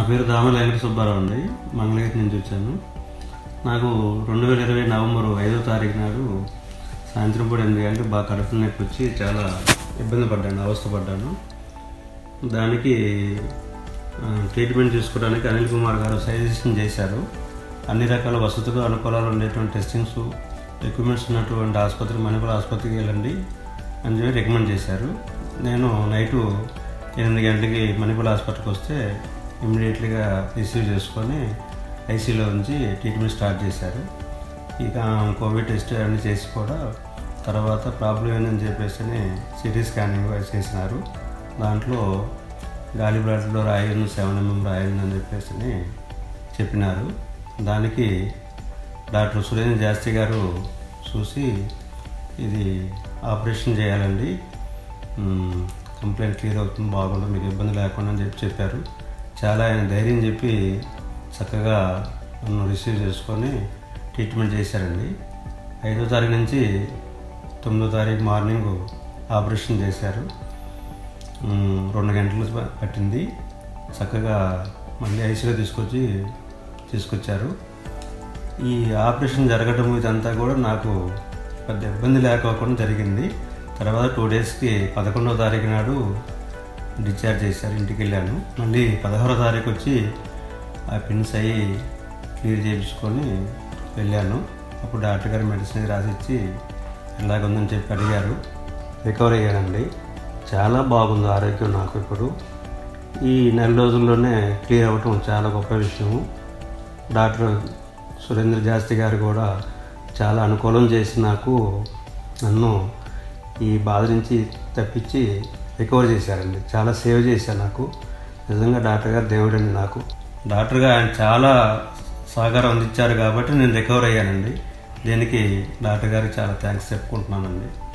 పేరు దామల వెంకట సుబ్బారావు అండి మంగళగిరి నుంచి వచ్చాను నాకు రెండు వేల ఇరవై నవంబర్ ఐదో తారీఖు నాడు సాయంత్రం పూట ఎనిమిది గంటలకు బాగా కడుపు నొప్పి వచ్చి చాలా ఇబ్బంది పడ్డాను అవస్థపడ్డాను దానికి ఆ, ట్రీట్మెంట్ తీసుకోవడానికి అనిల్ కుమార్ గారు సజెషన్ చేశారు అన్ని రకాల వసతులు అనుకూలాలు ఉండేటువంటి టెస్టింగ్స్ ఎక్విప్మెంట్స్ ఉన్నటువంటి ఆసుపత్రి మణిపూర్ ఆసుపత్రికి వెళ్ళండి అని చెప్పి రికమెండ్ చేశారు నేను నైటు ఎనిమిది గంటలకి మణిపూర్ హాస్పిటల్కి వస్తే ఇమ్మీడియట్లీగా రిసీవ్ చేసుకొని ఐసీలో ఉంచి ట్రీట్మెంట్ స్టార్ట్ చేశారు ఇక కోవిడ్ టెస్ట్ అన్నీ చేసి కూడా తర్వాత ప్రాబ్లం ఏందని చెప్పేసి సిటీ స్కానింగ్ చేసినారు దాంట్లో గాలి బ్లడ్లో రాయను సెవెన్ ఎంఎం రాయను అని చెప్పేసి చెప్పినారు దానికి డాక్టర్ సురేంద్ర జాస్తి గారు చూసి ఇది ఆపరేషన్ చేయాలండి మ్మ్, కంప్లైంట్ క్లియర్ అవుతుంది బాగుంటుంది మీకు ఇబ్బంది లేకుండా అని చెప్పి చెప్పారు చాలా ఆయన ధైర్యం చెప్పి చక్కగా నన్ను రిసీవ్ చేసుకొని ట్రీట్మెంట్ చేశారండి ఐదో తారీఖు నుంచి తొమ్మిదో తారీఖు మార్నింగ్ ఆపరేషన్ చేశారు మ్మ్, రెండు గంటలు ప- పట్టింది చక్కగా మళ్ళీ ఐసీలో తీసుకొచ్చి తీసుకొచ్చారు ఈ ఆపరేషన్ జరగటం ఇదంతా కూడా నాకు పెద్ద ఇబ్బంది లేకోకుండా జరిగింది తర్వాత టూ డేస్కి పదకొండవ తారీఖు నాడు డిశ్చార్జ్ చేశారు ఇంటికి వెళ్ళాను మళ్ళీ పదహారో తారీఖు వచ్చి ఆ పిన్స్ అయ్యి క్లియర్ చేయించుకొని వెళ్ళాను అప్పుడు డాక్టర్ గారు మెడిసిన్ రాసిచ్చి ఎలాగుందని చెప్పి అడిగారు రికవర్ అయ్యానండి చాలా బాగుంది ఆరోగ్యం నాకు ఇప్పుడు ఈ నెల రోజుల్లోనే క్లియర్ అవ్వటం చాలా గొప్ప విషయము డాక్టర్ సురేంద్ర జాస్తి గారు కూడా చాలా అనుకూలం చేసి నాకు నన్ను ఈ బాధ నుంచి తప్పించి రికవర్ చేశారండి చాలా సేవ్ చేశారు నాకు నిజంగా డాక్టర్ గారు దేవుడండి నాకు డాక్టర్ గారు ఆయన చాలా సహకారం అందించారు కాబట్టి నేను రికవర్ అయ్యానండి దీనికి డాక్టర్ గారికి చాలా థ్యాంక్స్ చెప్పుకుంటున్నానండి